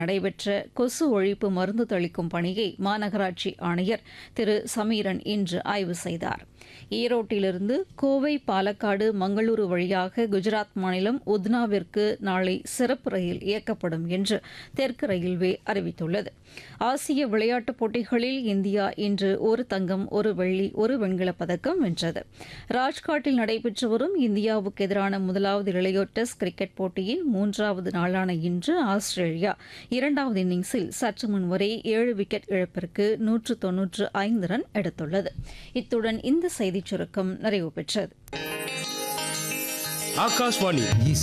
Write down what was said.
நடைபெற்ற கொசு ஒழிப்பு மருந்து தெளிக்கும் பணியை மாநகராட்சி ஆணையர் திரு சமீரன் இன்று ஆய்வு செய்தார் ஈரோட்டிலிருந்து கோவை பாலக்காடு மங்களூரு வழியாக குஜராத் மாநிலம் உத்னாவிற்கு நாளை சிறப்பு ரயில் இயக்கப்படும் என்று தெற்கு ரயில்வே அறிவித்துள்ளது ஆசிய விளையாட்டுப் போட்டிகளில் இந்தியா இன்று ஒரு தங்கம் ஒரு வெள்ளி ஒரு வெண்கலப் பதக்கம் வென்றது ராஜ்காட்டில் நடைபெற்று வரும் இந்தியாவுக்கு எதிரான முதலாவது இளையோர் டெஸ்ட் கிரிக்கெட் போட்டியின் மூன்றாவது நாளான இன்று ஆஸ்திரேலியா இரண்டாவது இன்னிங்ஸில் சற்று முன் வரை ஏழு விக்கெட் இழப்பிற்கு நூற்று தொன்னூற்று ஐந்து ரன் எடுத்துள்ளது இத்துடன் இந்த செய்திச் சுருக்கம் நிறைவு பெற்றது ஆகாஷ்வாணி